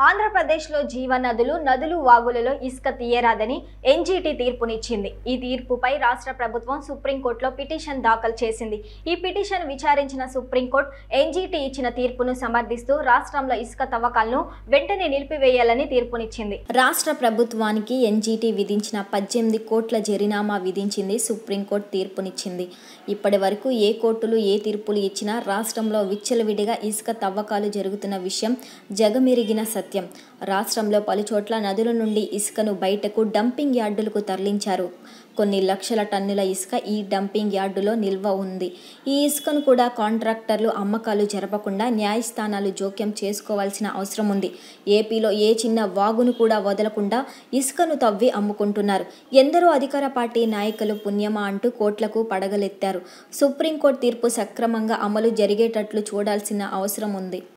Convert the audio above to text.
ఆంధ్రప్రదేశ్లో జీవనదులు నదులు వాగులలో ఇసుక తీయరాదని ఎన్జీటీ తీర్పునిచ్చింది ఈ తీర్పుపై రాష్ట్ర ప్రభుత్వం సుప్రీంకోర్టులో పిటిషన్ దాఖలు చేసింది ఈ పిటిషన్ విచారించిన సుప్రీంకోర్టు ఎన్జీటీ ఇచ్చిన తీర్పును సమర్థిస్తూ రాష్ట్రంలో ఇసుక తవ్వకాలను వెంటనే నిలిపివేయాలని తీర్పునిచ్చింది రాష్ట్ర ప్రభుత్వానికి ఎన్జీటీ విధించిన పద్దెనిమిది కోట్ల జరినామా విధించింది సుప్రీంకోర్టు తీర్పునిచ్చింది ఇప్పటి వరకు ఏ కోర్టులు ఏ తీర్పులు ఇచ్చినా రాష్ట్రంలో విచ్చలవిడిగా ఇసుక తవ్వకాలు జరుగుతున్న విషయం జగమెరిగిన సత్యం రాష్ట్రంలో పలుచోట్ల నదుల నుండి ఇసుకను బయటకు డంపింగ్ యార్డులకు తరలించారు కొన్ని లక్షల టన్నుల ఇసుక ఈ డంపింగ్ యార్డులో నిల్వ ఉంది ఈ ఇసుకను కూడా కాంట్రాక్టర్లు అమ్మకాలు జరపకుండా న్యాయస్థానాలు జోక్యం చేసుకోవాల్సిన అవసరం ఉంది ఏపీలో ఏ చిన్న వాగును కూడా వదలకుండా ఇసుకను తవ్వి అమ్ముకుంటున్నారు ఎందరో అధికార పార్టీ నాయకులు పుణ్యమా అంటూ కోట్లకు పడగలెత్తారు సుప్రీంకోర్టు తీర్పు సక్రమంగా అమలు జరిగేటట్లు చూడాల్సిన అవసరం ఉంది